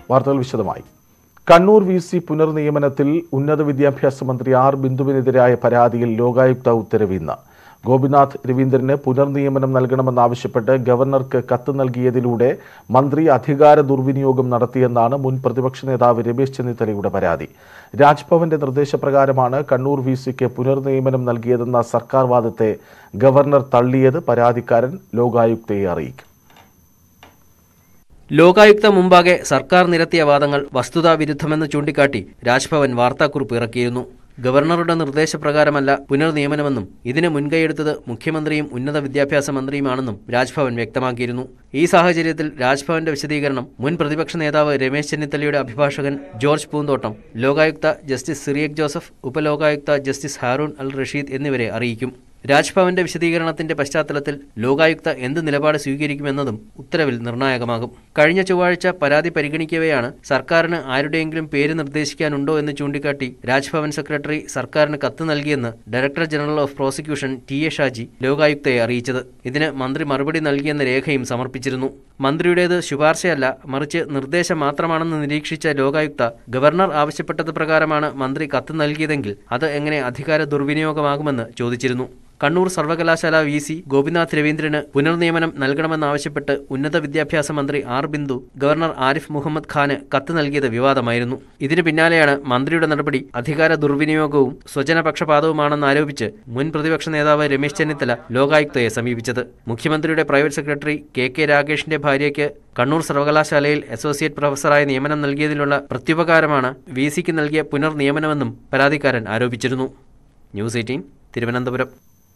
വാർത്തകൾ വിശദമായി Kannur V C പുനർനിയമനത്തിൽ ഉന്നത വിദ്യാഭ്യാസ മന്ത്രി ആർ ബിന്ദുവിനെതിരായ പരാതിയിൽ ലോകായുക്ത ഉത്തരവ് ഇന്ന് ഗോപിനാഥ് രവീന്ദ്രന് പുനർനിയമനം നൽകണമെന്നാവശ്യപ്പെട്ട് ഗവർണർക്ക് കത്ത് നൽകിയതിലൂടെ മന്ത്രി അധികാര ദുർവിനിയോഗം നടത്തിയെന്നാണ് മുൻ പ്രതിപക്ഷ നേതാവ് രമേശ് ചെന്നിത്തലയുടെ പരാതി രാജ്ഭവന്റെ നിർദ്ദേശപ്രകാരമാണ് കണ്ണൂർ വി സിക്ക് പുനർനിയമനം നൽകിയതെന്ന സർക്കാർ വാദത്തെ ഗവർണർ തള്ളിയത് പരാതിക്കാരൻ ലോകായുക്തയെ അറിയിക്കും ലോകായുക്ത മുമ്പാകെ സർക്കാർ നിരത്തിയ വാദങ്ങൾ വസ്തുതാവിരുദ്ധമെന്ന് ചൂണ്ടിക്കാട്ടി രാജ്ഭവൻ വാർത്താക്കുറിപ്പ് ഇറക്കിയിരുന്നു ഗവർണറുടെ നിർദ്ദേശപ്രകാരമല്ല പുനർനിയമനമെന്നും ഇതിന് മുൻകൈയെടുത്തത് മുഖ്യമന്ത്രിയും ഉന്നത വിദ്യാഭ്യാസ മന്ത്രിയുമാണെന്നും രാജ്ഭവൻ വ്യക്തമാക്കിയിരുന്നു ഈ സാഹചര്യത്തിൽ രാജ്ഭവന്റെ വിശദീകരണം മുൻ പ്രതിപക്ഷ നേതാവ് രമേശ് ചെന്നിത്തലയുടെ അഭിഭാഷകൻ George Poonthottam Lokayukta justice Cyriac Joseph Upalokayukta justice Haroon al Rasheed എന്നിവരെ അറിയിക്കും രാജ്ഭവന്റെ വിശദീകരണത്തിന്റെ പശ്ചാത്തലത്തിൽ ലോകായുക്ത എന്ത് നിലപാട് സ്വീകരിക്കുമെന്നതും ഉത്തരവിൽ നിർണായകമാകും കഴിഞ്ഞ ചൊവ്വാഴ്ച പരാതി പരിഗണിക്കവെയാണ് സർക്കാരിന് ആരുടെയെങ്കിലും പേര് നിർദ്ദേശിക്കാനുണ്ടോ എന്ന് ചൂണ്ടിക്കാട്ടി രാജ്ഭവൻ സെക്രട്ടറി സർക്കാരിന് കത്ത് നൽകിയെന്ന് director general of prosecution T A Shaji ലോകായുക്തയെ അറിയിച്ചത് ഇതിന് മന്ത്രി മറുപടി നൽകിയെന്ന രേഖയും സമർപ്പിച്ചിരുന്നു മന്ത്രിയുടേത് ശുപാർശയല്ല മറിച്ച് നിർദ്ദേശം മാത്രമാണെന്ന് നിരീക്ഷിച്ച ലോകായുക്ത ഗവർണർ ആവശ്യപ്പെട്ടത് പ്രകാരമാണ് മന്ത്രി കത്ത് നൽകിയതെങ്കിൽ അത് എങ്ങനെ അധികാര ദുർവിനിയോഗമാകുമെന്ന് ചോദിച്ചിരുന്നു കണ്ണൂർ സർവകലാശാല വി സി ഗോപിനാഥ് രവീന്ദ്രന് പുനർനിയമനം നൽകണമെന്നാവശ്യപ്പെട്ട് ഉന്നത വിദ്യാഭ്യാസ മന്ത്രി ആർ ബിന്ദു ഗവർണർ ആരിഫ് മുഹമ്മദ് ഖാന് കത്ത് നൽകിയത് വിവാദമായിരുന്നു ഇതിന് പിന്നാലെയാണ് മന്ത്രിയുടെ നടപടി അധികാര ദുർവിനിയോഗവും സ്വജനപക്ഷപാതവുമാണെന്ന് ആരോപിച്ച് മുൻ പ്രതിപക്ഷ നേതാവ് രമേശ് ചെന്നിത്തല ലോകായുക്തയെ സമീപിച്ചത് മുഖ്യമന്ത്രിയുടെ പ്രൈവറ്റ് സെക്രട്ടറി കെ കെ രാഗേഷിന്റെ ഭാര്യയ്ക്ക് കണ്ണൂർ സർവകലാശാലയിൽ അസോസിയേറ്റ് പ്രൊഫസറായി നിയമനം നൽകിയതിലുള്ള പ്രത്യുപകാരമാണ് വി സിക്ക് നൽകിയ പുനർനിയമനമെന്നും പരാതിക്കാരൻ ആരോപിച്ചിരുന്നു ന്യൂസ് എയ്റ്റീൻ തിരുവനന്തപുരം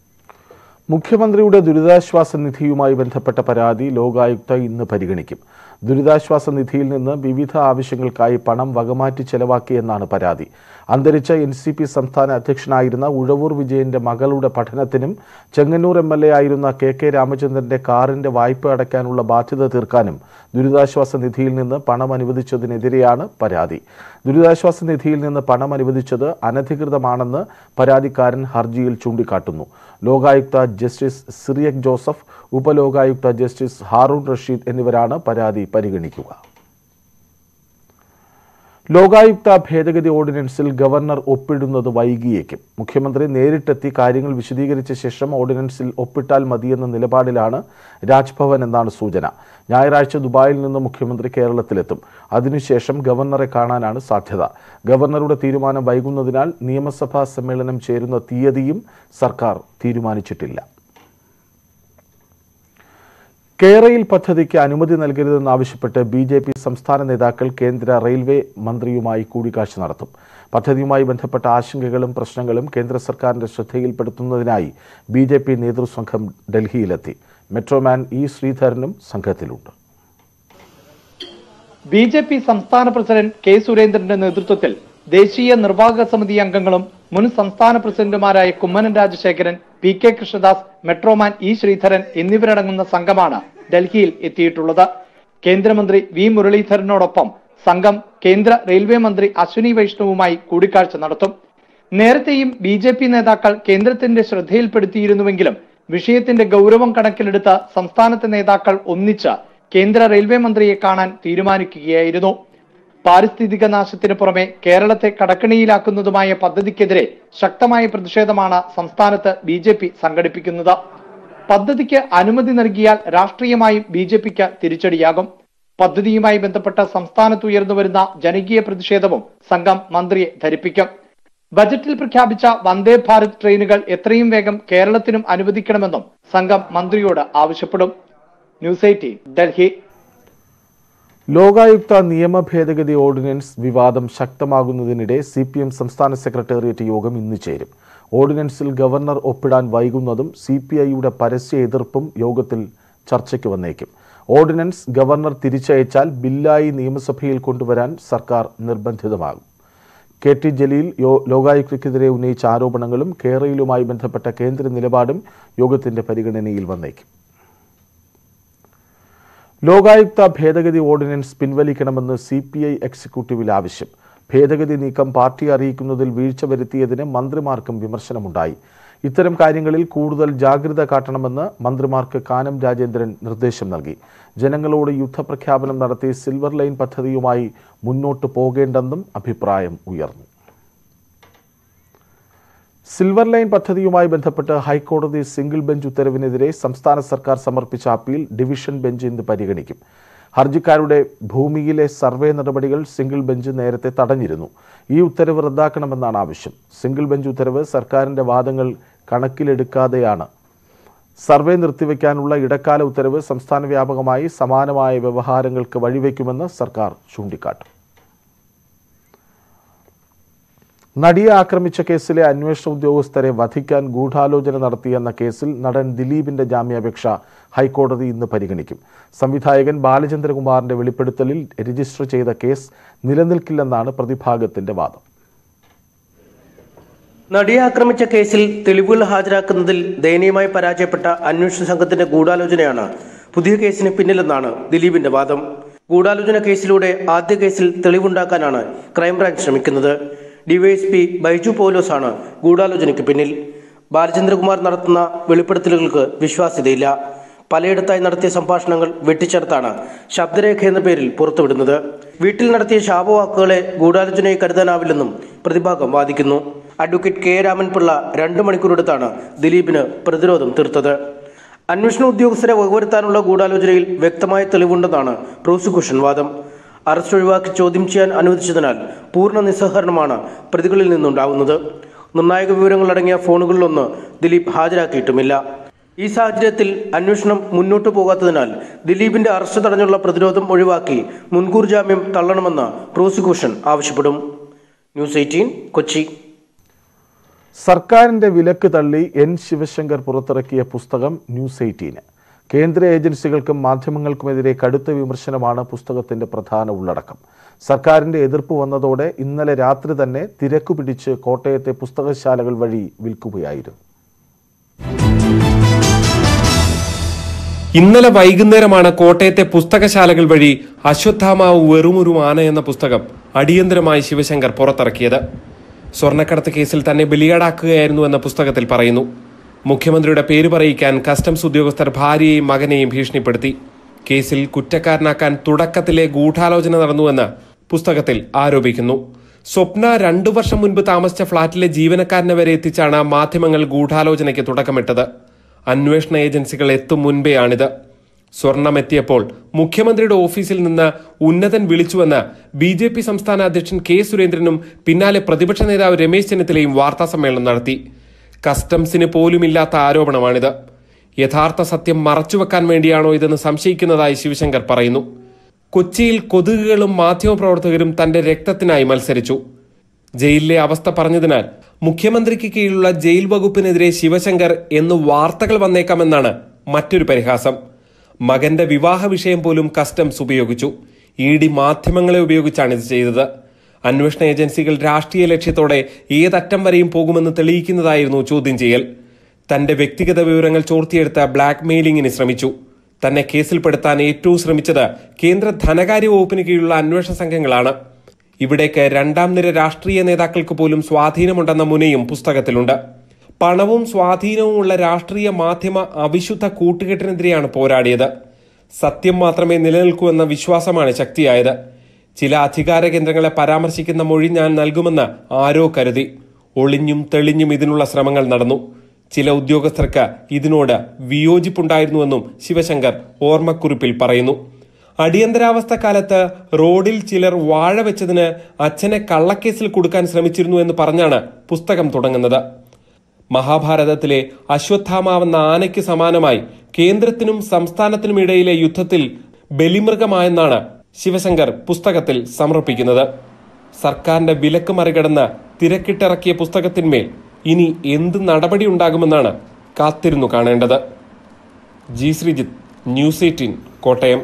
മുഖ്യമന്ത്രിയുടെ ദുരിതാശ്വാസ നിധിയുമായി ബന്ധപ്പെട്ട പരാതി ലോകായുക്ത ഇന്ന് പരിഗണിക്കും ദുരിതാശ്വാസ നിധിയിൽ നിന്ന് വിവിധ ആവശ്യങ്ങൾക്കായി പണം വകമാറ്റി ചെലവാക്കിയെന്നാണ് പരാതി അന്തരിച്ച എൻ സി പി സംസ്ഥാന അധ്യക്ഷനായിരുന്ന ഉഴവൂർ വിജയന്റെ മകളുടെ പഠനത്തിനും ചെങ്ങന്നൂർ എം എൽ എ ആയിരുന്ന കെ കെ രാമചന്ദ്രന്റെ കാറിന്റെ വായ്പ അടയ്ക്കാനുള്ള ബാധ്യത തീർക്കാനും ദുരിതാശ്വാസ നിധിയിൽ നിന്ന് പണം അനുവദിച്ചതിനെതിരെയാണ് പരാതി ദുരിതാശ്വാസ നിധിയിൽ നിന്ന് പണം അനുവദിച്ചത് അനധികൃതമാണെന്ന് പരാതിക്കാരൻ ഹർജിയിൽ ചൂണ്ടിക്കാട്ടുന്നു Lokayukta justice Cyriac Joseph Upalokayukta justice Haroon Rasheed എന്നിവരാണ് പരാതി പരിഗണിക്കുക ലോകായുക്ത ഭേദഗതി ഓർഡിനൻസിൽ ഗവർണർ ഒപ്പിടുന്നത് വൈകിയേക്കും മുഖ്യമന്ത്രി നേരിട്ടെത്തി കാര്യങ്ങൾ വിശദീകരിച്ച ശേഷം ഓർഡിനൻസിൽ ഒപ്പിട്ടാൽ മതിയെന്ന നിലപാടിലാണ് രാജ്ഭവൻ എന്നാണ് സൂചന ഞായറാഴ്ച ദുബായിൽ നിന്ന് മുഖ്യമന്ത്രി കേരളത്തിലെത്തും അതിനുശേഷം ഗവർണറെ കാണാനാണ് സാധ്യത ഗവർണറുടെ തീരുമാനം വൈകുന്നതിനാൽ നിയമസഭാ സമ്മേളനം ചേരുന്ന തീയതിയും സർക്കാർ തീരുമാനിച്ചിട്ടില്ല കേരയിൽ പദ്ധതിക്ക് അനുമതി നൽകരുതെന്നാവശ്യപ്പെട്ട് ബി ജെ പി സംസ്ഥാന നേതാക്കൾ കേന്ദ്ര റെയിൽവേ മന്ത്രിയുമായി കൂടിക്കാഴ്ച നടത്തും പദ്ധതിയുമായി ബന്ധപ്പെട്ട ആശങ്കകളും പ്രശ്നങ്ങളും കേന്ദ്ര സർക്കാരിന്റെ ശ്രദ്ധയിൽപ്പെടുത്തുന്നതിനായി ബി ജെ പി നേതൃസംഘം ഡൽഹിയിലെത്തി മെട്രോമാൻ ഇ ശ്രീധരനും സംഘത്തിലുണ്ട് ബി ജെ പി സംസ്ഥാന പ്രസിഡന്റ് കെ സുരേന്ദ്രന്റെ നേതൃത്വത്തിൽ ദേശീയ നിർവാഹക സമിതി അംഗങ്ങളും മുൻ സംസ്ഥാന പ്രസിഡന്റുമാരായ Kummanam Rajasekharan P K Krishnadas metroman E Sreedharan എന്നിവരടങ്ങുന്ന സംഘമാണ് ഡൽഹിയിൽ എത്തിയിട്ടുള്ളത് കേന്ദ്രമന്ത്രി വി മുരളീധരനോടൊപ്പം സംഘം കേന്ദ്ര റെയിൽവേ മന്ത്രി അശ്വിനി വൈഷ്ണവുമായി കൂടിക്കാഴ്ച നടത്തും നേരത്തെയും ബി ജെ പി നേതാക്കൾ കേന്ദ്രത്തിന്റെ ശ്രദ്ധയിൽപ്പെടുത്തിയിരുന്നുവെങ്കിലും വിഷയത്തിന്റെ ഗൗരവം കണക്കിലെടുത്ത് സംസ്ഥാനത്തെ നേതാക്കൾ ഒന്നിച്ച് കേന്ദ്ര റെയിൽവേ മന്ത്രിയെ കാണാൻ തീരുമാനിക്കുകയായിരുന്നു പാരിസ്ഥിതിക നാശത്തിന് പുറമെ കേരളത്തെ കടക്കണിയിലാക്കുന്നതുമായ പദ്ധതിക്കെതിരെ ശക്തമായ പ്രതിഷേധമാണ് സംസ്ഥാനത്ത് ബി ജെ പി സംഘടിപ്പിക്കുന്നത് പദ്ധതിക്ക് അനുമതി നൽകിയാൽ രാഷ്ട്രീയമായും ബി ജെ പിക്ക് തിരിച്ചടിയാകും പദ്ധതിയുമായി ബന്ധപ്പെട്ട സംസ്ഥാനത്ത് ഉയർന്നുവരുന്ന ജനകീയ പ്രതിഷേധവും സംഘം മന്ത്രിയെ ധരിപ്പിക്കും ബജറ്റിൽ പ്രഖ്യാപിച്ച വന്ദേ ഭാരത് ട്രെയിനുകൾ എത്രയും വേഗം കേരളത്തിനും അനുവദിക്കണമെന്നും സംഘം മന്ത്രിയോട് ആവശ്യപ്പെടും ന്യൂസ് എയ്റ്റീൻ ഡൽഹി ലോകായുക്ത നിയമ ഭേദഗതി ഓർഡിനൻസ് വിവാദം ശക്തമാകുന്നതിനിടെ സി പി എം സംസ്ഥാന സെക്രട്ടേറിയറ്റ് യോഗം ഇന്ന് ചേരും ഓർഡിനൻസിൽ ഗവർണർ ഒപ്പിടാൻ വൈകുന്നതും സി പി ഐയുടെ പരസ്യ എതിർപ്പും യോഗത്തിൽ ചർച്ചയ്ക്ക് വന്നേക്കും ഓർഡിനൻസ് ഗവർണർ തിരിച്ചയച്ചാൽ ബില്ലായി നിയമസഭയിൽ കൊണ്ടുവരാൻ സർക്കാർ നിർബന്ധിതമാകും കെ ടി ജലീൽ യോ- ലോകായുക്തയ്ക്കെതിരെ ഉന്നയിച്ച ആരോപണങ്ങളും കേരളയിലുമായി ബന്ധപ്പെട്ട കേന്ദ്ര നിലപാടും യോഗത്തിന്റെ പരിഗണനയിൽ വന്നേക്കും ലോകായുക്ത ഭേദഗതി ഓർഡിനൻസ് പിൻവലിക്കണമെന്ന് സി പി ഐ എക്സിക്യൂട്ടീവിൽ ആവശ്യം ഭേദഗതി നീക്കം പാർട്ടി അറിയിക്കുന്നതിൽ വീഴ്ച വരുത്തിയതിന് മന്ത്രിമാർക്കും വിമർശനമുണ്ടായി ഇത്തരം കാര്യങ്ങളിൽ കൂടുതൽ ജാഗ്രത കാട്ടണമെന്ന് മന്ത്രിമാർക്ക് കാനം രാജേന്ദ്രൻ നിർദ്ദേശം നൽകി ജനങ്ങളോട് യുദ്ധപ്രഖ്യാപനം നടത്തി സിൽവർ ലൈൻ പദ്ധതിയുമായി മുന്നോട്ട് പോകേണ്ടെന്നും അഭിപ്രായം ഉയർന്നു സിൽവർ ലൈൻ പദ്ധതിയുമായി ബന്ധപ്പെട്ട് ഹൈക്കോടതി സിംഗിൾ ബെഞ്ച് ഉത്തരവിനെതിരെ സംസ്ഥാന സർക്കാർ സമർപ്പിച്ച അപ്പീൽ ഡിവിഷൻ ബെഞ്ച് ഇന്ന് പരിഗണിക്കും ഹർജിക്കാരുടെ ഭൂമിയിലെ സർവേ നടപടികൾ സിംഗിൾ ബെഞ്ച് നേരത്തെ തടഞ്ഞിരുന്നു ഈ ഉത്തരവ് റദ്ദാക്കണമെന്നാണ് ആവശ്യം സിംഗിൾ ബെഞ്ച് ഉത്തരവ് സർക്കാരിന്റെ വാദങ്ങൾ കണക്കിലെടുക്കാതെയാണ് സർവേ നിർത്തിവെക്കാനുള്ള ഇടക്കാല ഉത്തരവ് സംസ്ഥാന വ്യാപകമായി സമാനമായ വ്യവഹാരങ്ങൾക്ക് വഴിവെക്കുമെന്ന് സർക്കാർ ചൂണ്ടിക്കാട്ടും നടിയെ ആക്രമിച്ച കേസിലെ അന്വേഷണ ഉദ്യോഗസ്ഥരെ വധിക്കാൻ ഗൂഢാലോചന നടത്തിയെന്ന കേസിൽ നടൻ ദിലീപിന്റെ ജാമ്യാപേക്ഷ ഹൈക്കോടതി ഇന്ന് പരിഗണിക്കും സംവിധായകൻ ബാലചന്ദ്രകുമാറിന്റെ വെളിപ്പെടുത്തലിൽ രജിസ്റ്റർ ചെയ്ത കേസ് നിലനിൽക്കില്ലെന്നാണ് പ്രതിഭാഗത്തിന്റെ വാദം നടിയെ ആക്രമിച്ച കേസിൽ തെളിവുകൾ ഹാജരാക്കുന്നതിൽ ദയനീയമായി പരാജയപ്പെട്ട അന്വേഷണ സംഘത്തിന്റെ ഗൂഢാലോചനയാണ് പുതിയ കേസിന് പിന്നിലെന്നാണ് ദിലീപിന്റെ വാദം ഗൂഢാലോചന കേസിലൂടെ ആദ്യ കേസിൽ തെളിവുണ്ടാക്കാനാണ് ക്രൈംബ്രാഞ്ച് ശ്രമിക്കുന്നത് ഡിവൈഎസ്പി ബൈജു പോലോസാണ് ഗൂഢാലോചനയ്ക്ക് പിന്നിൽ ബാലചന്ദ്രകുമാർ നടത്തുന്ന വെളിപ്പെടുത്തലുകൾക്ക് വിശ്വാസ്യതയില്ല പലയിടത്തായി നടത്തിയ സംഭാഷണങ്ങൾ വെട്ടിച്ചേർത്താണ് ശബ്ദരേഖ എന്ന പേരിൽ പുറത്തുവിടുന്നത് വീട്ടിൽ നടത്തിയ ശാപവാക്കുകളെ ഗൂഢാലോചനയെ കരുതാനാവില്ലെന്നും പ്രതിഭാഗം വാദിക്കുന്നു അഡ്വക്കേറ്റ് കെ രാമൻപിള്ള രണ്ടു മണിക്കൂറെടുത്താണ് ദിലീപിന് പ്രതിരോധം തീർത്തത് അന്വേഷണ ഉദ്യോഗസ്ഥരെ വകവരുത്താനുള്ള ഗൂഢാലോചനയിൽ വ്യക്തമായ തെളിവുണ്ടെന്നാണ് പ്രോസിക്യൂഷൻ വാദം അറസ്റ്റ് ഒഴിവാക്കി ചോദ്യം ചെയ്യാൻ അനുവദിച്ചതിനാൽ പൂർണ്ണ നിസ്സഹകരണമാണ് പ്രതികളിൽ നിന്നുണ്ടാവുന്നത് നിർണായക വിവരങ്ങളടങ്ങിയ ഫോണുകളിലൊന്ന് ദിലീപ് ഹാജരാക്കിയിട്ടുമില്ല ഈ സാഹചര്യത്തിൽ അന്വേഷണം മുന്നോട്ടു പോകാത്തതിനാൽ ദിലീപിന്റെ അറസ്റ്റ് തടഞ്ഞുള്ള പ്രതിരോധം ഒഴിവാക്കി മുൻകൂർ ജാമ്യം തള്ളണമെന്ന് പ്രോസിക്യൂഷൻ ആവശ്യപ്പെടും ന്യൂസ് എയ്റ്റീൻ കൊച്ചി സർക്കാരിന്റെ വിലക്ക് തള്ളി എൻ ശിവശങ്കർ പുറത്തിറക്കിയ പുസ്തകം ന്യൂസ് എയ്റ്റീന് കേന്ദ്ര ഏജൻസികൾക്കും മാധ്യമങ്ങൾക്കുമെതിരെ കടുത്ത വിമർശനമാണ് പുസ്തകത്തിന്റെ പ്രധാന ഉള്ളടക്കം സർക്കാരിന്റെ എതിർപ്പ് വന്നതോടെ ഇന്നലെ രാത്രി തന്നെ തിരക്കു പിടിച്ച് കോട്ടയത്തെ പുസ്തകശാലകൾ വഴി വിൽക്കുകയായിരുന്നു ഇന്നലെ വൈകുന്നേരമാണ് കോട്ടയത്തെ പുസ്തകശാലകൾ വഴി അശ്വത്ഥാമാവ് വെറുമൊരു ആന എന്ന പുസ്തകം അടിയന്തരമായി ശിവശങ്കർ പുറത്തിറക്കിയത് സ്വർണ്ണക്കടത്ത് കേസിൽ തന്നെ ബലിയാടാക്കുകയായിരുന്നു എന്ന പുസ്തകത്തിൽ പറയുന്നു മുഖ്യമന്ത്രിയുടെ പേര് പറയിക്കാൻ കസ്റ്റംസ് ഉദ്യോഗസ്ഥർ ഭാര്യയെയും മകനെയും ഭീഷണിപ്പെടുത്തി കേസിൽ കുറ്റക്കാരനാക്കാൻ തുടക്കത്തിലെ ഗൂഢാലോചന നടന്നുവെന്ന് പുസ്തകത്തിൽ ആരോപിക്കുന്നു സ്വപ്ന രണ്ടു വർഷം മുൻപ് താമസിച്ച ഫ്ളാറ്റിലെ ജീവനക്കാരനെ വരെ എത്തിച്ചാണ് മാധ്യമങ്ങൾ ഗൂഢാലോചനയ്ക്ക് തുടക്കമിട്ടത് അന്വേഷണ ഏജൻസികൾ എത്തും മുൻപെയാണിത് സ്വർണം എത്തിയപ്പോൾ മുഖ്യമന്ത്രിയുടെ ഓഫീസിൽ നിന്ന് ഉന്നതൻ വിളിച്ചുവെന്ന് ബി ജെ പി സംസ്ഥാന അധ്യക്ഷൻ കെ സുരേന്ദ്രനും പിന്നാലെ പ്രതിപക്ഷ നേതാവ് രമേശ് ചെന്നിത്തലയും വാർത്താസമ്മേളനം നടത്തി കസ്റ്റംസിന് പോലുമില്ലാത്ത ആരോപണമാണിത് യഥാർത്ഥ സത്യം മറച്ചുവെക്കാൻ വേണ്ടിയാണോ ഇതെന്ന് സംശയിക്കുന്നതായി ശിവശങ്കർ പറയുന്നു കൊച്ചിയിൽ കൊതുകുകളും മാധ്യമപ്രവർത്തകരും തന്റെ രക്തത്തിനായി മത്സരിച്ചു ജയിലിലെ അവസ്ഥ പറഞ്ഞതിനാൽ മുഖ്യമന്ത്രിക്ക് കീഴിലുള്ള ജയിൽ വകുപ്പിനെതിരെ ശിവശങ്കർ എന്ന് വാർത്തകൾ വന്നേക്കാമെന്നാണ് മറ്റൊരു പരിഹാസം മകന്റെ വിവാഹ വിഷയം പോലും കസ്റ്റംസ് ഉപയോഗിച്ചു ഇ ഡി മാധ്യമങ്ങളെ ഉപയോഗിച്ചാണ് ഇത് ചെയ്തത് അന്വേഷണ ഏജൻസികൾ രാഷ്ട്രീയ ലക്ഷ്യത്തോടെ ഏതറ്റം വരെയും പോകുമെന്ന് തെളിയിക്കുന്നതായിരുന്നു ചോദ്യം ചെയ്യൽ തന്റെ വ്യക്തിഗത വിവരങ്ങൾ ചോർത്തിയെടുത്ത ബ്ലാക്ക് മെയിലിംഗിന് ശ്രമിച്ചു തന്നെ കേസിൽപ്പെടുത്താൻ ഏറ്റവും ശ്രമിച്ചത് കേന്ദ്ര ധനകാര്യ വകുപ്പിന് കീഴിലുള്ള അന്വേഷണ സംഘങ്ങളാണ് ഇവിടേക്ക് രണ്ടാം നിര രാഷ്ട്രീയ നേതാക്കൾക്ക് പോലും സ്വാധീനമുണ്ടെന്ന മുനയും പുസ്തകത്തിലുണ്ട് പണവും സ്വാധീനവുമുള്ള രാഷ്ട്രീയ മാധ്യമ അവിശുദ്ധ കൂട്ടുകെട്ടിനെതിരെയാണ് പോരാടിയത് സത്യം മാത്രമേ നിലനിൽക്കൂ എന്ന വിശ്വാസമാണ് ശക്തിയായത് ചില അധികാര കേന്ദ്രങ്ങളെ പരാമർശിക്കുന്ന മൊഴി ഞാൻ നൽകുമെന്ന് ആരോ കരുതി ഒളിഞ്ഞും തെളിഞ്ഞും ഇതിനുള്ള ശ്രമങ്ങൾ നടന്നു ചില ഉദ്യോഗസ്ഥർക്ക് ഇതിനോട് വിയോജിപ്പുണ്ടായിരുന്നുവെന്നും ശിവശങ്കർ ഓർമ്മക്കുറിപ്പിൽ പറയുന്നു അടിയന്തരാവസ്ഥ കാലത്ത് റോഡിൽ ചിലർ വാഴ വെച്ചതിന് അച്ഛനെ കള്ളക്കേസിൽ കൊടുക്കാൻ ശ്രമിച്ചിരുന്നു എന്ന് പറഞ്ഞാണ് പുസ്തകം തുടങ്ങുന്നത് മഹാഭാരതത്തിലെ അശ്വത്ഥാമാവെന്ന ആനയ്ക്ക് സമാനമായി കേന്ദ്രത്തിനും സംസ്ഥാനത്തിനും ഇടയിലെ യുദ്ധത്തിൽ ബലിമൃഗമായെന്നാണ് ശിവശങ്കർ പുസ്തകത്തിൽ സമർപ്പിക്കുന്നത് സർക്കാരിന്റെ വിലക്ക് മറികടന്ന് തിരക്കിട്ടിറക്കിയ പുസ്തകത്തിന്മേൽ ഇനി എന്ത് നടപടി ഉണ്ടാകുമെന്നാണ് കാത്തിരുന്നു കാണേണ്ടത് G Sreejith news eighteen Kottayam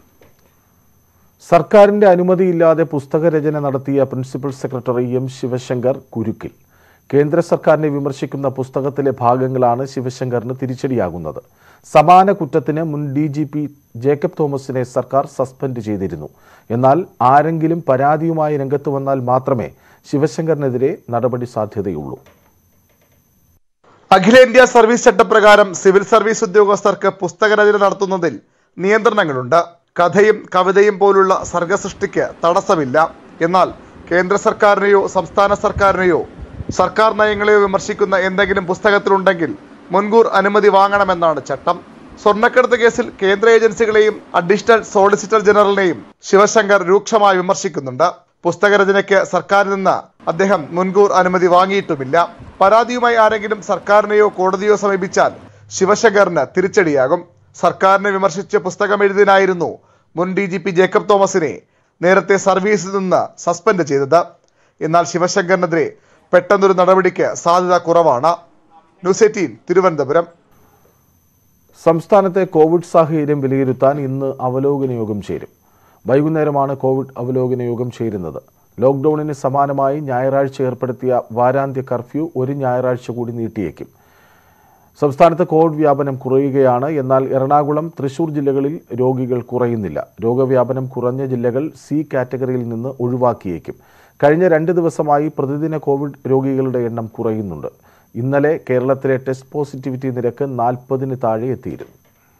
സർക്കാരിന്റെ അനുമതിയില്ലാതെ പുസ്തകരചന നടത്തിയ പ്രിൻസിപ്പൽ സെക്രട്ടറി എം ശിവശങ്കർ കുരുക്കിൽ കേന്ദ്ര സർക്കാരിനെ വിമർശിക്കുന്ന പുസ്തകത്തിലെ ഭാഗങ്ങളാണ് ശിവശങ്കറിന് തിരിച്ചടിയാകുന്നത് സമാന കുറ്റത്തിന് മുൻ ഡി ജി പി ജേക്കബ് തോമസിനെ സർക്കാർ സസ്പെൻഡ് ചെയ്തിരുന്നു എന്നാൽ ആരെങ്കിലും പരാതിയുമായി രംഗത്ത് വന്നാൽ മാത്രമേ ശിവശങ്കറിനെതിരെ നടപടി സാധ്യതയുള്ളൂ അഖിലേന്ത്യാ സർവീസ് ചട്ടപ്രകാരം സിവിൽ സർവീസ് ഉദ്യോഗസ്ഥർക്ക് പുസ്തകരചന നടത്തുന്നതിൽ നിയന്ത്രണങ്ങളുണ്ട് കഥയും കവിതയും പോലുള്ള സർഗസൃഷ്ടിക്ക് തടസ്സമില്ല എന്നാൽ കേന്ദ്ര സർക്കാരിനെയോ സംസ്ഥാന സർക്കാരിനെയോ സർക്കാർ നയങ്ങളെയോ വിമർശിക്കുന്ന എന്തെങ്കിലും പുസ്തകത്തിലുണ്ടെങ്കിൽ മുൻകൂർ അനുമതി വാങ്ങണമെന്നാണ് ചട്ടം സ്വർണ്ണക്കടത്ത് കേസിൽ കേന്ദ്ര ഏജൻസികളെയും അഡീഷണൽ സോളിസിറ്റർ ജനറലിനെയും ശിവശങ്കർ രൂക്ഷമായി വിമർശിക്കുന്നുണ്ട് പുസ്തകരചനയ്ക്ക് സർക്കാരിൽ നിന്ന് അദ്ദേഹം മുൻകൂർ അനുമതി വാങ്ങിയിട്ടുമില്ല പരാതിയുമായി ആരെങ്കിലും സർക്കാരിനെയോ കോടതിയോ സമീപിച്ചാൽ ശിവശങ്കറിന് തിരിച്ചടിയാകും സർക്കാരിനെ വിമർശിച്ച് പുസ്തകം എഴുതിനായിരുന്നു മുൻ ഡി ജി പി ജേക്കബ് തോമസിനെ നേരത്തെ സർവീസിൽ നിന്ന് സസ്പെൻഡ് ചെയ്തത് എന്നാൽ ശിവശങ്കറിനെതിരെ പെട്ടെന്നൊരു നടപടിക്ക് സാധ്യത കുറവാണ് ന്യൂസ് എയ്റ്റീൻ തിരുവനന്തപുരം സംസ്ഥാനത്തെ കോവിഡ് സാഹചര്യം വിലയിരുത്താൻ ഇന്ന് അവലോകന യോഗം ചേരും വൈകുന്നേരമാണ് കോവിഡ് അവലോകന യോഗം ചേരുന്നത് ലോക്ക്ഡൌണിന് സമാനമായി ഞായറാഴ്ച ഏർപ്പെടുത്തിയ വാരാന്ത്യ കർഫ്യൂ ഒരു ഞായറാഴ്ച കൂടി നീട്ടിയേക്കും സംസ്ഥാനത്ത് കോവിഡ് വ്യാപനം കുറയുകയാണ് എന്നാൽ എറണാകുളം തൃശൂർ ജില്ലകളിൽ രോഗികൾ കുറയുന്നില്ല രോഗവ്യാപനം കുറഞ്ഞ ജില്ലകൾ സി കാറ്റഗറിയിൽ നിന്ന് ഒഴിവാക്കിയേക്കും കഴിഞ്ഞ രണ്ട് ദിവസമായി പ്രതിദിന കോവിഡ് രോഗികളുടെ എണ്ണം കുറയുന്നുണ്ട് ഇന്നലെ കേരളത്തിലെ ടെസ്റ്റ് പോസിറ്റിവിറ്റി നിരക്ക് നാൽപ്പതിന് താഴെ എത്തിയിരുന്നു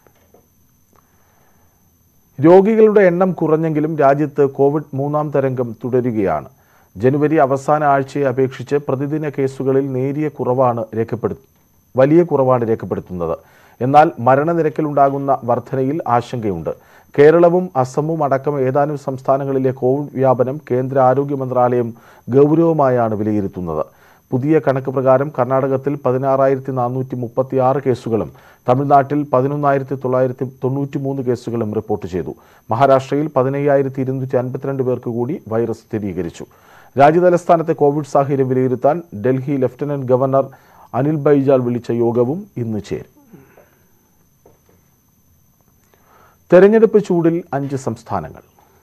രോഗികളുടെ എണ്ണം കുറഞ്ഞെങ്കിലും രാജ്യത്ത് കോവിഡ് മൂന്നാം തരംഗം തുടരുകയാണ് ജനുവരി അവസാന ആഴ്ചയെ അപേക്ഷിച്ച് പ്രതിദിന കേസുകളിൽ നേരിയ കുറവാണ് രേഖപ്പെടു വലിയ കുറവാണ് രേഖപ്പെടുത്തുന്നത് എന്നാൽ മരണനിരക്കിലുണ്ടാകുന്ന വർധനയിൽ ആശങ്കയുണ്ട് കേരളവും അസമും അടക്കം ഏതാനും സംസ്ഥാനങ്ങളിലെ കോവിഡ് വ്യാപനം കേന്ദ്ര ആരോഗ്യ മന്ത്രാലയം ഗൗരവമായാണ് വിലയിരുത്തുന്നത് പുതിയ കണക്ക് പ്രകാരം കർണാടകത്തിൽ പതിനാറായിരത്തി നാനൂറ്റി മുപ്പത്തി ആറ് കേസുകളും തമിഴ്നാട്ടിൽ പതിനൊന്നായിരത്തി തൊള്ളായിരത്തി തൊണ്ണൂറ്റി മൂന്ന് കേസുകളും റിപ്പോർട്ട് ചെയ്തു മഹാരാഷ്ട്രയിൽ പതിനയ്യായിരത്തി ഇരുന്നൂറ്റി അൻപത്തിരണ്ട് പേർക്ക് കൂടി വൈറസ് സ്ഥിരീകരിച്ചു രാജ്യതലസ്ഥാനത്തെ കോവിഡ് സാഹചര്യം വിലയിരുത്താൻ ഡൽഹി ലഫ്റ്റനന്റ് ഗവർണർ അനിൽ ബൈജാൽ വിളിച്ച യോഗവും ഇന്ന് ചേരും തെരഞ്ഞെടുപ്പ് ചൂടിൽ അഞ്ച് സംസ്ഥാനങ്ങൾ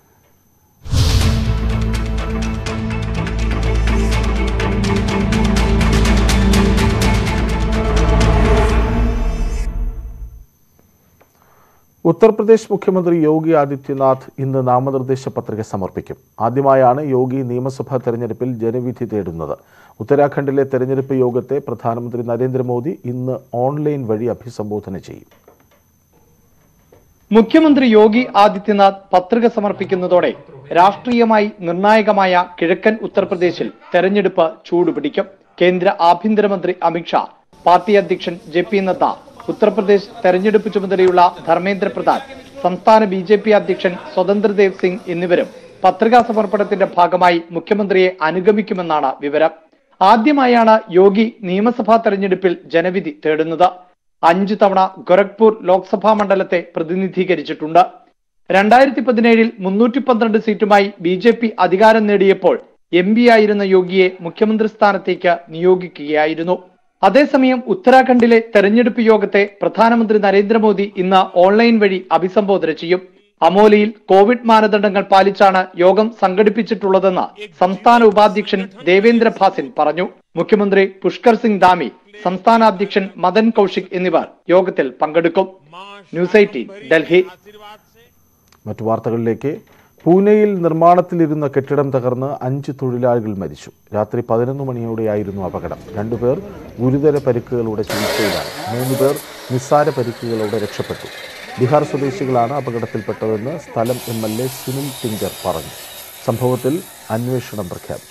ഉത്തർപ്രദേശ് മുഖ്യമന്ത്രി യോഗി ആദിത്യനാഥ് ഇന്ന് നാമനിർദ്ദേശ പത്രിക സമർപ്പിക്കും ആദ്യമായാണ് യോഗി നിയമസഭാ തെരഞ്ഞെടുപ്പിൽ ജനവിധി തേടുന്നത് ഉത്തരാഖണ്ഡിലെ തെരഞ്ഞെടുപ്പ് യോഗത്തെ പ്രധാനമന്ത്രി നരേന്ദ്രമോദി ഇന്ന് ഓൺലൈൻ വഴി അഭിസംബോധന ചെയ്യും മുഖ്യമന്ത്രി യോഗി ആദിത്യനാഥ് പത്രിക സമർപ്പിക്കുന്നതോടെ രാഷ്ട്രീയമായി നിർണായകമായ കിഴക്കൻ ഉത്തർപ്രദേശിൽ തെരഞ്ഞെടുപ്പ് ചൂടുപിടിക്കും കേന്ദ്ര ആഭ്യന്തരമന്ത്രി അമിത്ഷാ പാർട്ടി അധ്യക്ഷൻ ജെ പി നദ്ദ ഉത്തർപ്രദേശ് തെരഞ്ഞെടുപ്പ് ചുമതലയുള്ള ധർമ്മേന്ദ്ര പ്രധാൻ സംസ്ഥാന ബി ജെ പി അധ്യക്ഷൻ സ്വതന്ത്രദേവ് സിംഗ് എന്നിവരും പത്രികാ സമർപ്പണത്തിന്റെ ഭാഗമായി മുഖ്യമന്ത്രിയെ അനുഗമിക്കുമെന്നാണ് വിവരം ആദ്യമായാണ് യോഗി നിയമസഭാ തെരഞ്ഞെടുപ്പിൽ ജനവിധി തേടുന്നത് അഞ്ചു തവണ ഗോരഖ്പൂർ ലോക്സഭാ മണ്ഡലത്തെ പ്രതിനിധീകരിച്ചിട്ടുണ്ട് രണ്ടായിരത്തി പതിനേഴിൽ മുന്നൂറ്റി പന്ത്രണ്ട് സീറ്റുമായി ബി ജെ പി അധികാരം നേടിയപ്പോൾ എം പി ആയിരുന്ന യോഗിയെ മുഖ്യമന്ത്രി സ്ഥാനത്തേക്ക് നിയോഗിക്കുകയായിരുന്നു അതേസമയം ഉത്തരാഖണ്ഡിലെ തെരഞ്ഞെടുപ്പ് യോഗത്തെ പ്രധാനമന്ത്രി നരേന്ദ്രമോദി ഇന്ന് ഓൺലൈൻ വഴി അഭിസംബോധന ചെയ്യും അമോലിയിൽ കോവിഡ് മാനദണ്ഡങ്ങൾ പാലിച്ചാണ് യോഗം സംഘടിപ്പിച്ചിട്ടുള്ളതെന്ന് സംസ്ഥാന ഉപാധ്യക്ഷൻ ദേവേന്ദ്ര ഭാസിൻ പറഞ്ഞു മുഖ്യമന്ത്രി പുഷ്കർ സിംഗ് ധാമി സംസ്ഥാന അധ്യക്ഷൻ മദൻ കൌശിക് എന്നിവർ യോഗത്തിൽ പങ്കെടുക്കും ന്യൂസ് എയ്റ്റീൻ ഡൽഹി മറ്റു വാർത്തകളിലേക്ക് പൂനെയിൽ നിർമ്മാണത്തിലിരുന്ന കെട്ടിടം തകർന്ന് അഞ്ച് തൊഴിലാളികൾ മരിച്ചു രാത്രി പതിനൊന്ന് മണിയോടെയായിരുന്നു അപകടം രണ്ടുപേർ ഗുരുതര പരിക്കുകളോടെ ചികിത്സയിലാണ് മൂന്ന് പേർ നിസ്സാര പരിക്കുകളോടെ രക്ഷപ്പെട്ടു ബീഹാർ സ്വദേശികളാണ് അപകടത്തിൽപ്പെട്ടതെന്ന് സ്ഥലം M L A Sunil Tinkar പറഞ്ഞു സംഭവത്തിൽ അന്വേഷണം പ്രഖ്യാപിച്ചു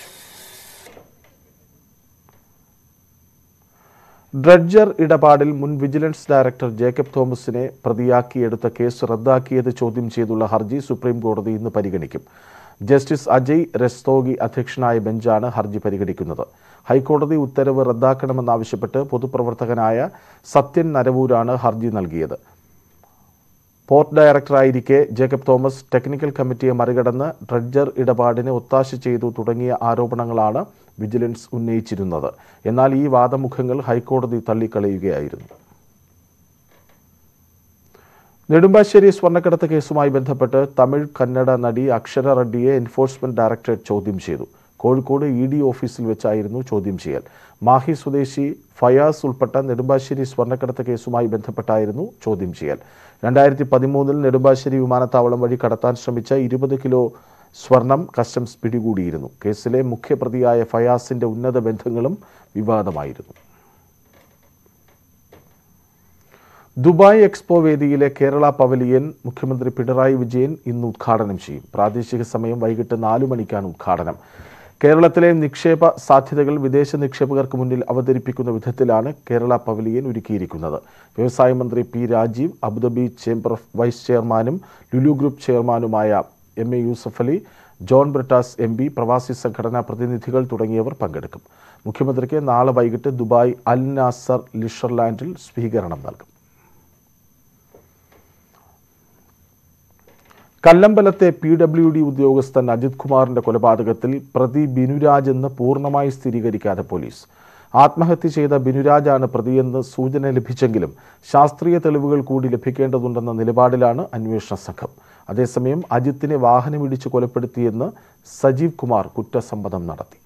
ഡ്രഡ്ജർ ഇടപാടിൽ മുൻ വിജിലൻസ് ഡയറക്ടർ ജേക്കബ് തോമസിനെ പ്രതിയാക്കിയെടുത്ത കേസ് റദ്ദാക്കിയത് ചോദ്യം ചെയ്തുള്ള ഹർജി സുപ്രീം കോടതി ഇന്ന് പരിഗണിക്കും ജസ്റ്റിസ് അജയ് രസ്തോഗി അധ്യക്ഷനായ ബെഞ്ചാണ് ഹർജി പരിഗണിക്കുന്നത് ഹൈക്കോടതി ഉത്തരവ് റദ്ദാക്കണമെന്നാവശ്യപ്പെട്ട് പൊതുപ്രവർത്തകനായ സത്യൻ നരവൂരാണ് ഹർജി നൽകിയത് പോർട്ട് ഡയറക്ടറായിരിക്കെ ജേക്കബ് തോമസ് ടെക്നിക്കൽ കമ്മിറ്റിയെ മറികടന്ന് ഡ്രഡ്ജർ ഇടപാടിന് ഒത്താശ ചെയ്തു തുടങ്ങിയ ആരോപണങ്ങളാണ് വിജിലൻസ് ഉന്നയിച്ചിരുന്നത് എന്നാൽ ഈ വാദമുഖങ്ങൾ ഹൈക്കോടതി തള്ളിക്കളയുകയായിരുന്നു നെടുമ്പാശ്ശേരി സ്വർണ്ണക്കടത്ത് കേസുമായി ബന്ധപ്പെട്ട് തമിഴ് കന്നഡ നടി അക്ഷര റെഡ്ഡിയെ എൻഫോഴ്സ്മെന്റ് ഡയറക്ടറേറ്റ് ചോദ്യം ചെയ്തു കോഴിക്കോട് ഇ ഡി ഓഫീസിൽ വെച്ചായിരുന്നു ചോദ്യം ചെയ്യൽ മാഹി സ്വദേശി ഫയാസ് ഉൾപ്പെട്ട നെടുമ്പാശ്ശേരി സ്വർണ്ണക്കടത്ത് കേസുമായി ബന്ധപ്പെട്ടായിരുന്നു ചോദ്യം ചെയ്യൽ രണ്ടായിരത്തി പതിമൂന്നിൽ നെടുമ്പാശ്ശേരി വിമാനത്താവളം വഴി കടത്താൻ ശ്രമിച്ച ഇരുപത് കിലോ സ്വർണം കസ്റ്റംസ് പിടികൂടിയിരുന്നു കേസിലെ മുഖ്യപ്രതിയായ ഫയാസിന്റെ ഉന്നത ബന്ധങ്ങളും വിവാദമായിരുന്നു ദുബായ് എക്സ്പോ വേദിയിലെ കേരള പവലിയൻ മുഖ്യമന്ത്രി പിണറായി വിജയൻ ഇന്ന് ഉദ്ഘാടനം ചെയ്യും പ്രാദേശിക സമയം വൈകിട്ട് നാലു മണിക്കാണ് ഉദ്ഘാടനം കേരളത്തിലെ നിക്ഷേപ സാധ്യതകൾ വിദേശ നിക്ഷേപകർക്ക് മുന്നിൽ അവതരിപ്പിക്കുന്ന വിധത്തിലാണ് കേരള പവലിയൻ ഒരുക്കിയിരിക്കുന്നത് വ്യവസായ മന്ത്രി P Rajeev Abu Dhabi chamber of vice ചെയർമാനും ലുലു ഗ്രൂപ്പ് ചെയർമാനുമായ M A Yusuff Ali John Brittas M P പ്രവാസി സംഘടനാ പ്രതിനിധികൾ തുടങ്ങിയവർ പങ്കെടുക്കും മുഖ്യമന്ത്രിക്ക് നാളെ വൈകിട്ട് ദുബായ് അൽ നാസർ ലിഷർലാൻഡിൽ സ്വീകരണം നൽകും കല്ലമ്പലത്തെ പി ഡബ്ല്യു ഡി ഉദ്യോഗസ്ഥൻ അജിത് കുമാറിന്റെ കൊലപാതകത്തിൽ പ്രതി ബിനുരാജ് എന്ന് പൂർണ്ണമായി സ്ഥിരീകരിക്കാതെ പോലീസ് ആത്മഹത്യ ചെയ്ത ബിനുരാജാണ് പ്രതിയെന്ന് സൂചന ലഭിച്ചെങ്കിലും ശാസ്ത്രീയ തെളിവുകൾ കൂടി ലഭിക്കേണ്ടതുണ്ടെന്ന നിലപാടിലാണ് അന്വേഷണ സംഘം അതേസമയം അജിത്തിനെ വാഹനമിടിച്ച് കൊലപ്പെടുത്തിയെന്ന് സജീവ് കുമാർ കുറ്റസമ്മതം നടത്തി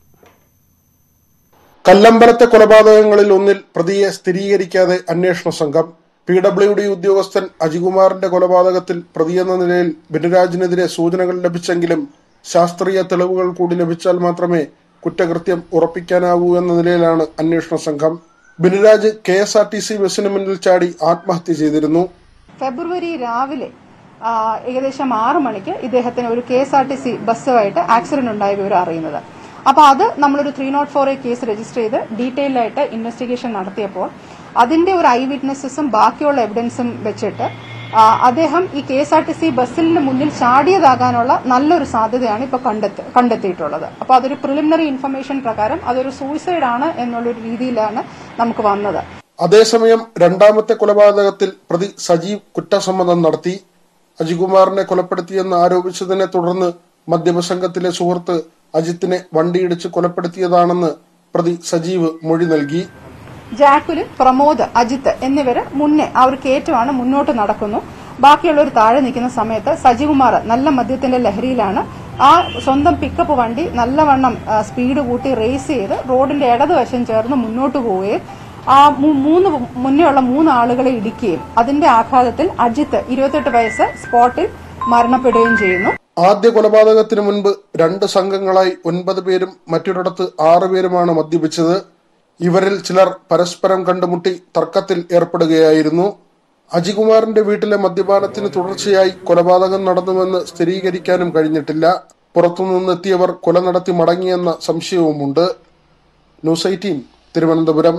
കല്ലമ്പലത്തെ കൊലപാതകങ്ങളിൽ ഒന്നിൽ പ്രതിയെ സ്ഥിരീകരിക്കാതെ അന്വേഷണ സംഘം പി ഡബ്ല്യു ഡി ഉദ്യോഗസ്ഥൻ അജികുമാറിന്റെ കൊലപാതകത്തിൽ പ്രതിയെന്ന നിലയിൽ ബിനുരാജിനെതിരെ സൂചനകൾ ലഭിച്ചെങ്കിലും ശാസ്ത്രീയ തെളിവുകൾ കൂടി ലഭിച്ചാൽ മാത്രമേ കുറ്റകൃത്യം ഉറപ്പിക്കാനാവൂ എന്ന നിലയിലാണ് അന്വേഷണ സംഘം Binuraj K S R T C ബസ്സിന് മുന്നിൽ ചാടി ആത്മഹത്യ ചെയ്തിരുന്നു ഫെബ്രുവരി രാവിലെ ആ, ഏകദേശം ആറു മണിക്ക് ഇദ്ദേഹത്തിന് ഒരു K S R T C ബസ്സുമായിട്ട് ആക്സിഡന്റ് ഉണ്ടായ വിവരം അറിയുന്നത് അപ്പൊ അത് നമ്മളൊരു three not four A case register ചെയ്ത് ഡീറ്റെയിൽ ആയിട്ട് ഇൻവെസ്റ്റിഗേഷൻ നടത്തിയപ്പോൾ അതിന്റെ ഒരു ഐ വിറ്റ്നസ്സും ബാക്കിയുള്ള എവിഡൻസും വെച്ചിട്ട് ആ, അദ്ദേഹം ഈ K S R T C ബസ്സിന് മുന്നിൽ ചാടിയതാകാനുള്ള നല്ലൊരു സാധ്യതയാണ് ഇപ്പൊ കണ്ടെത്തി കണ്ടെത്തിയിട്ടുള്ളത് അപ്പൊ അതൊരു പ്രിലിമിനറി ഇൻഫർമേഷൻ പ്രകാരം അതൊരു സൂയിസൈഡ് ആണ് എന്നുള്ളൊരു രീതിയിലാണ് നമുക്ക് വന്നത് അതേസമയം രണ്ടാമത്തെ കൊലപാതകത്തിൽ പ്രതി സജീവ് കുറ്റസമ്മതം നടത്തി അജികുമാറിനെ കൊലപ്പെടുത്തിയെന്ന് ആരോപിച്ചതിനെ തുടർന്ന് മദ്യപസംഘത്തിലെ സുഹൃത്ത് അജിത്തിനെ വണ്ടിയിടിച്ച് കൊലപ്പെടുത്തിയതാണെന്ന് പ്രതി സജീവ് മൊഴി നൽകി ജാക്കുലിൻ പ്രമോദ് അജിത്ത് എന്നിവര് മുന്നേ ആ ഒരു കയറ്റമാണ് മുന്നോട്ട് നടക്കുന്നു ബാക്കിയുള്ളവർ താഴെ നിൽക്കുന്ന സമയത്ത് സജികുമാർ നല്ല മദ്യത്തിന്റെ ലഹരിയിലാണ് ആ സ്വന്തം പിക്കപ്പ് വണ്ടി നല്ലവണ്ണം ആ, സ്പീഡ് കൂട്ടി റേസ് ചെയ്ത് റോഡിന്റെ ഇടതുവശം ചേർന്ന് മുന്നോട്ട് പോവുകയും ആ മൂ- മൂന്ന് മുന്നേ ഉള്ള മൂന്ന് ആളുകളെ ഇടിക്കുകയും അതിന്റെ ആഘാതത്തിൽ അജിത്ത് ഇരുപത്തെട്ട് വയസ്സ് സ്പോട്ടിൽ മരണപ്പെടുകയും ചെയ്യുന്നു ആദ്യ കൊലപാതകത്തിന് മുൻപ് രണ്ട് സംഘങ്ങളായി ഒൻപത് പേരും മറ്റൊരിടത്ത് ആറ് പേരുമാണ് മദ്യപിച്ചത് ഇവരിൽ ചിലർ പരസ്പരം കണ്ടുമുട്ടി തർക്കത്തിൽ ഏർപ്പെടുകയായിരുന്നു അജികുമാറിന്റെ വീട്ടിലെ മദ്യപാനത്തിന് തുടർച്ചയായി കൊലപാതകം നടന്നുവെന്ന് സ്ഥിരീകരിക്കാനും കഴിഞ്ഞിട്ടില്ല പുറത്തുനിന്നെത്തിയവർ കൊല നടത്തി മടങ്ങിയെന്ന സംശയവുമുണ്ട് ന്യൂസ് എയ്റ്റീൻ തിരുവനന്തപുരം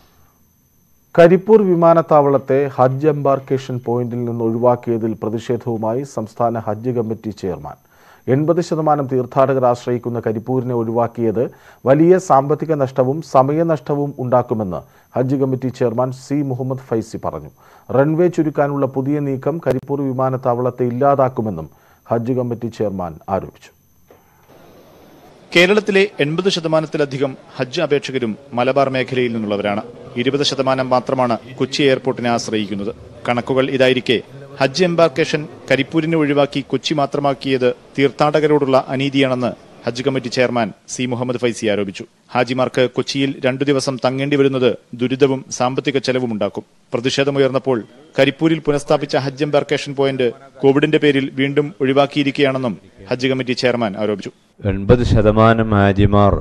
കരിപ്പൂർ വിമാനത്താവളത്തെ ഹജ്ജ് എംബാർക്കേഷൻ പോയിന്റിൽ നിന്ന് ഒഴിവാക്കിയതിൽ പ്രതിഷേധവുമായി സംസ്ഥാന ഹജ്ജ് കമ്മിറ്റി ചെയർമാൻ എൺപത് ശതമാനം തീർത്ഥാടകർ ആശ്രയിക്കുന്ന കരിപ്പൂരിനെ ഒഴിവാക്കിയത് വലിയ സാമ്പത്തിക നഷ്ടവും സമയനഷ്ടവും ഉണ്ടാക്കുമെന്ന് ഹജ്ജ് committee chairman C Muhammad Faizy പറഞ്ഞു റൺവേ ചുരുക്കാനുള്ള പുതിയ നീക്കം കരിപ്പൂർ വിമാനത്താവളത്തെ ഇല്ലാതാക്കുമെന്നും ഹജ്ജ് കമ്മിറ്റി ചെയർമാൻ ആരോപിച്ചു കേരളത്തിലെ എൺപത് ശതമാനത്തിലധികം ഹജ്ജ് അപേക്ഷകരും മലബാർ മേഖലയിൽ നിന്നുള്ളവരാണ് ഇരുപത് ശതമാനം മാത്രമാണ് കൊച്ചി എയർപോർട്ടിനെ ആശ്രയിക്കുന്നത് കണക്കുകൾ ഇതായിരിക്കെ ഹജ്ജ് എംബാർക്കേഷൻ കരിപ്പൂരിനെ ഒഴിവാക്കി കൊച്ചി മാത്രമാക്കിയത് തീർത്ഥാടകരോടുള്ള അനീതിയാണെന്ന് ഹജ്ജ് committee chairman C Muhammad Faizy ആരോപിച്ചു ഹാജിമാർക്ക് കൊച്ചിയിൽ രണ്ടു ദിവസം തങ്ങേണ്ടി വരുന്നത് ദുരിതവും സാമ്പത്തിക ചെലവും ഉണ്ടാക്കും പ്രതിഷേധമുയർന്നപ്പോൾ കരിപ്പൂരിൽ പുനഃസ്ഥാപിച്ച ഹജ്ജ് എംബാർക്കേഷൻ പോയിന്റ് കോവിഡിന്റെ പേരിൽ വീണ്ടും ഒഴിവാക്കിയിരിക്കുകയാണെന്നും ഹജ്ജ് കമ്മിറ്റി ചെയർമാൻ ആരോപിച്ചു എൺപത് ശതമാനം ഹാജിമാർ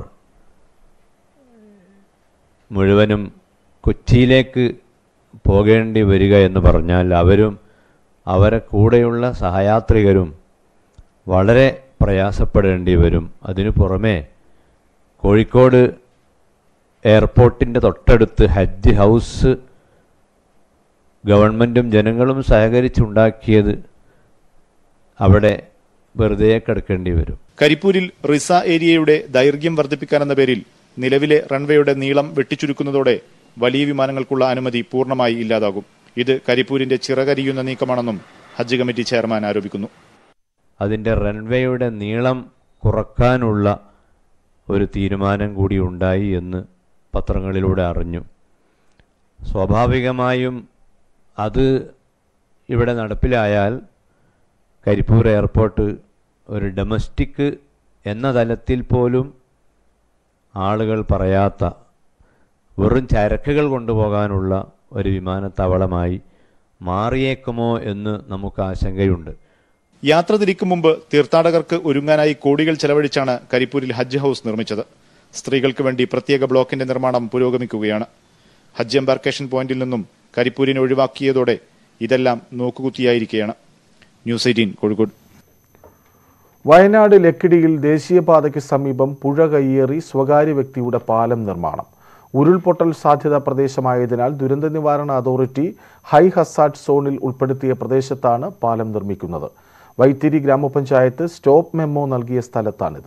മുഴുവനും കൊച്ചിയിലേക്ക് പോകേണ്ടി വരിക എന്ന് പറഞ്ഞാൽ അവരും അവരെ കൂടെയുള്ള സഹയാത്രികരും വളരെ പ്രയാസപ്പെടേണ്ടി വരും അതിനു പുറമെ കോഴിക്കോട് എയർപോർട്ടിൻ്റെ തൊട്ടടുത്ത് ഹജ്ജ് ഹൗസ് ഗവൺമെൻറ്റും ജനങ്ങളും സഹകരിച്ചുണ്ടാക്കിയത് അവിടെ വെറുതെ കിടക്കേണ്ടി വരും കരിപ്പൂരിൽ റിസ ഏരിയയുടെ ദൈർഘ്യം വർദ്ധിപ്പിക്കാനെന്ന പേരിൽ നിലവിലെ റൺവേയുടെ നീളം വെട്ടിച്ചുരുക്കുന്നതോടെ വലിയ വിമാനങ്ങൾക്കുള്ള അനുമതി പൂർണ്ണമായി ഇല്ലാതാകും ഇത് കരിപ്പൂരിന്റെ ചിറകരിയുന്ന നീക്കമാണെന്നും ഹജ്ജ് കമ്മിറ്റി ചെയർമാൻ ആരോപിക്കുന്നു അതിൻ്റെ റൺവേയുടെ നീളം കുറക്കാനുള്ള ഒരു തീരുമാനം കൂടി ഉണ്ടായി എന്ന് പത്രങ്ങളിലൂടെ അറിഞ്ഞു സ്വാഭാവികമായും അത് ഇവിടെ നടപ്പിലായാൽ കരിപ്പൂർ എയർപോർട്ട് ഒരു ഡൊമസ്റ്റിക് എന്ന തലത്തിൽ പോലും ആളുകൾ പറയാത്ത വെറും ചരക്കുകൾ കൊണ്ടുപോകാനുള്ള ഒരു വിമാനത്താവളമായി മാറിയേക്കുമോ എന്ന് നമുക്ക് ആശങ്കയുണ്ട് യാത്ര തിരിക്കും മുമ്പ് തീർത്ഥാടകർക്ക് ഒരുങ്ങാനായി കോടികൾ ചെലവഴിച്ചാണ് കരിപ്പൂരിൽ ഹജ്ജ് ഹൌസ് നിർമ്മിച്ചത് സ്ത്രീകൾക്ക് വേണ്ടി പ്രത്യേക ബ്ലോക്കിന്റെ നിർമ്മാണം പുരോഗമിക്കുകയാണ് ഹജ്ജ് എംബാർക്കേഷൻ പോയിന്റിൽ നിന്നും കരിപ്പൂരിനെ ഒഴിവാക്കിയതോടെ ഇതെല്ലാം നോക്കുകുത്തിയായിരിക്കുകയാണ് ന്യൂസ് എയ്റ്റീൻ കോഴിക്കോട് വയനാട് ലക്കിടിയിൽ ദേശീയപാതയ്ക്ക് സമീപം പുഴ കയ്യേറി സ്വകാര്യ വ്യക്തിയുടെ പാലം നിർമ്മാണം ഉരുൾപൊട്ടൽ സാധ്യതാ പ്രദേശമായതിനാൽ ദുരന്ത നിവാരണ അതോറിറ്റി ഹൈ ഹസാഡ് സോണിൽ ഉൾപ്പെടുത്തിയ പ്രദേശത്താണ് പാലം നിർമ്മിക്കുന്നത് വൈത്തിരി ഗ്രാമപഞ്ചായത്ത് സ്റ്റോപ്പ് മെമ്മോ നൽകിയ സ്ഥലത്താണിത്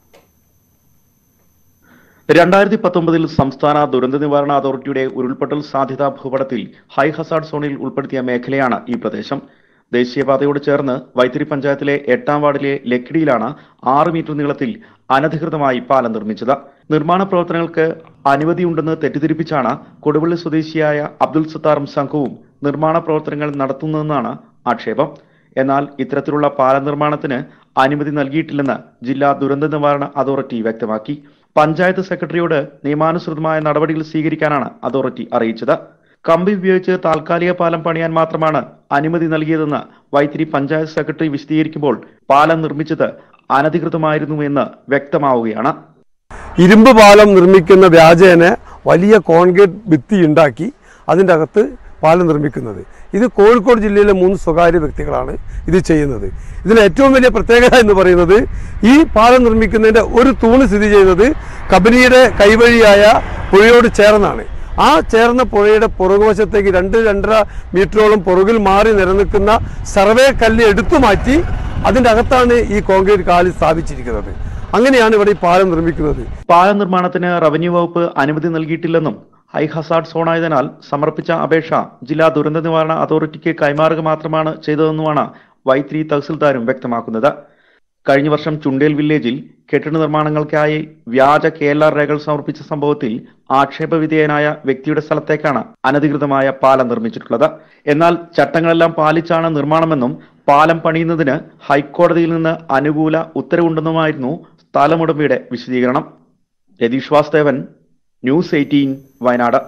രണ്ടായിരത്തി പത്തൊമ്പതിൽ സംസ്ഥാന ദുരന്ത നിവാരണ അതോറിറ്റിയുടെ ഉരുൾപൊട്ടൽ സാധ്യതാ ഭൂപടത്തിൽ ഹൈ ഹസാഡ് സോണിൽ ഉൾപ്പെടുത്തിയ മേഖലയാണ് ഈ പ്രദേശം ദേശീയപാതയോട് ചേർന്ന് വൈത്തിരി പഞ്ചായത്തിലെ എട്ടാം വാർഡിലെ ലക്കിടിയിലാണ് ആറ് മീറ്റർ നീളത്തിൽ അനധികൃതമായി പാലം നിർമ്മിച്ചത് നിർമ്മാണ പ്രവർത്തനങ്ങൾക്ക് അനുമതിയുണ്ടെന്ന് തെറ്റിദ്ധരിപ്പിച്ചാണ് കൊടുവള്ളി സ്വദേശിയായ അബ്ദുൽ സത്താറും സംഘവും നിർമ്മാണ പ്രവർത്തനങ്ങൾ നടത്തുന്നതെന്നാണ് ആക്ഷേപം എന്നാൽ ഇത്തരത്തിലുള്ള പാലം നിർമ്മാണത്തിന് അനുമതി നൽകിയിട്ടില്ലെന്ന് ജില്ലാ ദുരന്ത നിവാരണ അതോറിറ്റി വ്യക്തമാക്കി പഞ്ചായത്ത് സെക്രട്ടറിയോട് നിയമാനുസൃതമായ നടപടികൾ സ്വീകരിക്കാനാണ് അതോറിറ്റി അറിയിച്ചത് കമ്പി ഉപയോഗിച്ച് താൽക്കാലിക പാലം പണിയാൻ മാത്രമാണ് അനുമതി നൽകിയതെന്ന് വൈത്തിരി പഞ്ചായത്ത് സെക്രട്ടറി വിശദീകരിക്കുമ്പോൾ പാലം നിർമ്മിച്ചത് അനധികൃതമായിരുന്നു എന്ന് വ്യക്തമാവുകയാണ് ഇരുമ്പ് പാലം നിർമ്മിക്കുന്ന വ്യാജേന വലിയ കോൺക്രീറ്റ് ഭിത്തി ഉണ്ടാക്കി അതിൻ്റെ അകത്ത് പാലം നിർമ്മിക്കുന്നത് ഇത് കോഴിക്കോട് ജില്ലയിലെ മൂന്ന് സ്വകാര്യ വ്യക്തികളാണ് ഇത് ചെയ്യുന്നത് ഇതിൽ ഏറ്റവും വലിയ പ്രത്യേകത എന്ന് പറയുന്നത് ഈ പാലം നിർമ്മിക്കുന്നതിൻ്റെ ഒരു തൂണ് സ്ഥിതി ചെയ്യുന്നത് കമ്പനിയുടെ കൈവഴിയായ പുഴയോട് ചേർന്നാണ് ആ ചേർന്ന പുഴയുടെ പുറകുവശത്തേക്ക് രണ്ട് രണ്ടര മീറ്ററോളം പുറകിൽ മാറി നിലനിൽക്കുന്ന സർവേ കല്ല് എടുത്തു മാറ്റി അതിൻ്റെ അകത്താണ് ഈ കോൺക്രീറ്റ് കാലി സ്ഥാപിച്ചിരിക്കുന്നത് അങ്ങനെയാണ് ഇവിടെ ഈ പാലം നിർമ്മിക്കുന്നത് പാലം നിർമ്മാണത്തിന് റവന്യൂ വകുപ്പ് അനുമതി നൽകിയിട്ടില്ലെന്നും ഹൈ ഹസാർഡ് സോണായതിനാൽ സമർപ്പിച്ച അപേക്ഷ ജില്ലാ ദുരന്ത നിവാരണ അതോറിറ്റിക്ക് കൈമാറുക മാത്രമാണ് ചെയ്തതെന്നുമാണ് വൈത്തിരി തഹസിൽദാരും വ്യക്തമാക്കുന്നത് കഴിഞ്ഞ വർഷം ചുണ്ടേൽ വില്ലേജിൽ കെട്ടിട നിർമ്മാണങ്ങൾക്കായി വ്യാജ കെ എൽ ആർ രേഖകൾ സമർപ്പിച്ച സംഭവത്തിൽ ആക്ഷേപവിധേയനായ വ്യക്തിയുടെ സ്ഥലത്തേക്കാണ് അനധികൃതമായ പാലം നിർമ്മിച്ചിട്ടുള്ളത് എന്നാൽ ചട്ടങ്ങളെല്ലാം പാലിച്ചാണ് നിർമ്മാണമെന്നും പാലം പണിയുന്നതിന് ഹൈക്കോടതിയിൽ നിന്ന് അനുകൂല ഉത്തരവുണ്ടെന്നുമായിരുന്നു സ്ഥലമുടമയുടെ വിശദീകരണം രതീഷ് വാസ്തവൻ ന്യൂസ് എയ്റ്റീൻ വയനാട്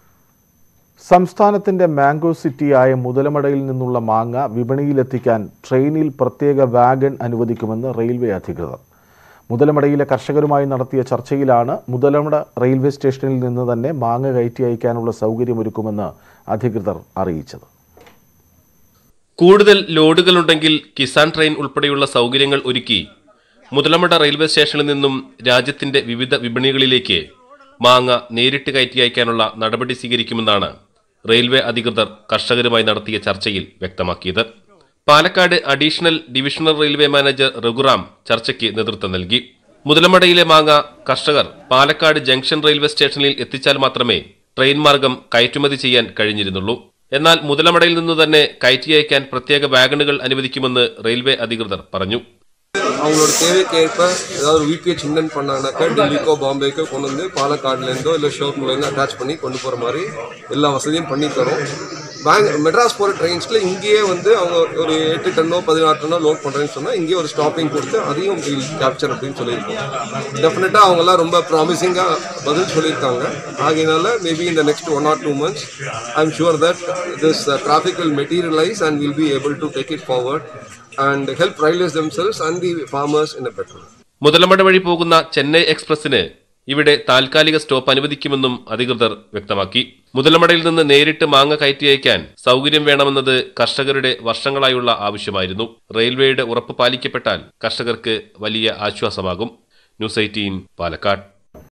സംസ്ഥാനത്തിന്റെ മാംഗോ സിറ്റിയായ മുതലമടയിൽ നിന്നുള്ള മാങ്ങ വിപണിയിലെത്തിക്കാൻ ട്രെയിനിൽ പ്രത്യേക വാഗൺ അനുവദിക്കുമെന്ന് റെയിൽവേ അധികൃതർ മുതലമടയിലെ കർഷകരുമായി നടത്തിയ ചർച്ചയിലാണ് മുതലമട റെയിൽവേ സ്റ്റേഷനിൽ നിന്ന് തന്നെ മാങ്ങ കയറ്റി അയക്കാനുള്ള സൗകര്യമൊരുക്കുമെന്ന് അധികൃതർ അറിയിച്ചത് കൂടുതൽ ലോഡുകളുണ്ടെങ്കിൽ കിസാൻ ട്രെയിൻ ഉൾപ്പെടെയുള്ള സൗകര്യങ്ങൾ ഒരുക്കി മുതലമട റെയിൽവേ സ്റ്റേഷനിൽ നിന്നും രാജ്യത്തിന്റെ വിവിധ വിപണികളിലേക്ക് മാങ്ങ നേരിട്ട് കയറ്റി അയക്കാനുള്ള നടപടി സ്വീകരിക്കുമെന്നാണ് റെയിൽവേ അധികൃതർ കർഷകരുമായി നടത്തിയ ചർച്ചയിൽ വ്യക്തമാക്കിയത് Palakkad additional divisional railway manager Raghuram ചർച്ചയ്ക്ക് നേതൃത്വം നൽകി മുതലമടയിലെ മാങ്ങ കർഷകർ പാലക്കാട് ജംഗ്ഷൻ റെയിൽവേ സ്റ്റേഷനിൽ എത്തിച്ചാൽ മാത്രമേ ട്രെയിൻ മാർഗം കയറ്റുമതി ചെയ്യാൻ കഴിഞ്ഞിരുന്നുള്ളൂ എന്നാൽ മുതലമടയിൽ നിന്നു തന്നെ കയറ്റി അയക്കാൻ പ്രത്യേക വാഗണുകൾ അനുവദിക്കുമെന്ന് റെയിൽവേ അധികൃതർ പറഞ്ഞു அவங்களோட தேவைக்கேற்ப ஏதாவது விபிஹெச் இன்டென்ட் பண்ணாங்கனாக்கா டெல்லிக்கோ பாம்பேக்கோ கொண்டு வந்து பாலக்காடுலேருந்தோ இல்லை ஷோர்ட்லேருந்து அட்டாச் பண்ணி கொண்டு போகிற மாதிரி எல்லா வசதியும் பண்ணி தரோம் பேங்க் மெட்ராஸ் போகிற ட்ரெயின்ஸில் இங்கேயே வந்து அவங்க ஒரு எட்டு டன்னோ பதினாறு டன்னோ லோட் பண்ணுறேன்னு சொன்னால் இங்கேயே ஒரு ஸ்டாப்பிங் கொடுத்து அதையும் கேப்சர் அப்படின்னு சொல்லியிருக்கோம் டெஃபினட்டாக அவங்கெல்லாம் ரொம்ப ப்ராமிசிங்காக பதில் சொல்லியிருக்காங்க ஆகையினால மேபி இந்த next one or two months I am sure that this traffic will materialise and will be able to take it forward and help railways themselves and the farmers in a better way. Muthalamada വഴി പോകുന്ന ചെന്നൈ എക്സ്പ്രസിന് ഇവിടെ താൽക്കാലിക stop അനുവദിക്കുമെന്നും അധികൃതർ വ്യക്തമാക്കി മുതലമടയിൽ നിന്ന് നേരിട്ട് മാങ്ങ കയറ്റി അയക്കാൻ സൗകര്യം വേണമെന്നത് കർഷകരുടെ വർഷങ്ങളായുള്ള ആവശ്യമായിരുന്നു റെയിൽവേയുടെ ഉറപ്പ് പാലിക്കപ്പെട്ടാൽ കർഷകർക്ക് വലിയ ആശ്വാസമാകും ന്യൂസ് എയ്റ്റീൻ പാലക്കാട്